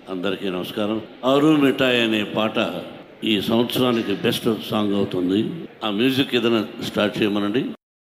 అందరికీ నమస్కారం ఆరు మిఠాయి అనే పాట ఈ సంవత్సరానికి బెస్ట్ సాంగ్ అవుతుంది ఆ మ్యూజిక్ ఏదైనా స్టార్ట్ చేయమనండి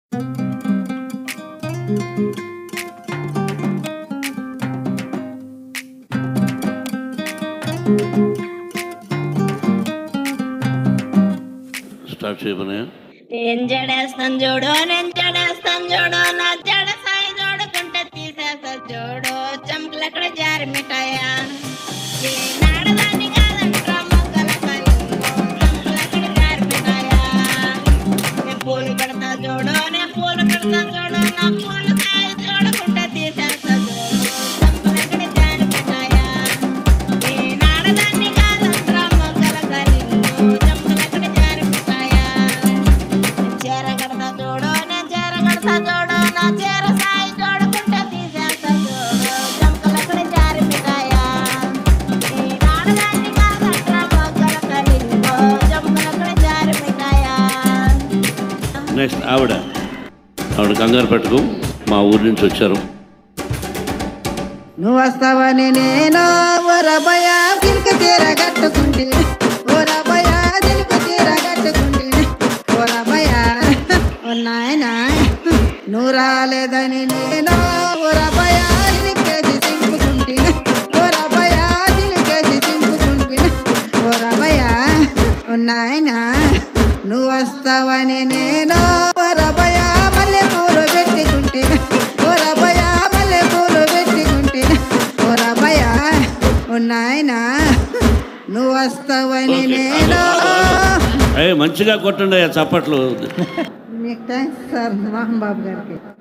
స్టార్ట్ చేయమనే నేను జడేస్తాను చూడు నేను జడేస్తాను చూడు నా జడ సాయి చూడుకుంటే తీసేస్తా చూడు చంపలక్కడ జారి మిఠాయా ఈ నాడదాన్ని కాదంట్రా మొగ్గల కళ్ళు, చంపలక్కడ జారి మిఠాయా. నేను పూలు పెడతా చూడు నేను పూలు పెడతా చూడు నా పూలు సాయి చూడుకుంటే తీసేస్తా చూడు చంపలక్కడ జారి మిఠాయా. ఈ నాడదాన్ని కాదంట్రా మొగ్గల కళ్ళు, చంపలక్కడ జారి మిఠాయా. చీర కడతా చూడు నేను చీర కడతా చూడు నా చీర సాయి చూడుకుంటే తీసేస్తా చూడు జంకలక్కడ జారి మిఠాయా ఈ నాడదాన్ని కాదంట్రా మొగ్గల కలింగో జంకలక్కడ జారి మిఠాయా నెక్స్ట్ ఆవిడ ఆవిడ కంగారు పెట్టుకు మా ఊరి నుంచి వచ్చారు నువ్వు వస్తావని నేను ఓరబయ దిల్కి తీర కట్టుకుంటే ఓరబయ దిల్కి తీర కట్టుకుంటే ఓరబయ ఉన్నాయన నువ్వు రాలేదని నేను ఓరబయ దిలికేసి చింపుకుంటే ఓరబయ దిలికేసి చింపుకుంటే ఓరబయ ఉన్నాయన నువ్వు వస్తావని నేను ఓరబయ మల్లె పూలు పెట్టుకుంటే ఓరబయ మల్లె పూలు పెట్టుకుంటే ఓరబయ ఉన్నాయనా నువ్వు వస్తావని నేను ఏ మంచిగా కొట్టండి ఆ చప్పట్లు మీకు థ్యాంక్స్ సార్ మోహన్ బాబు గారికి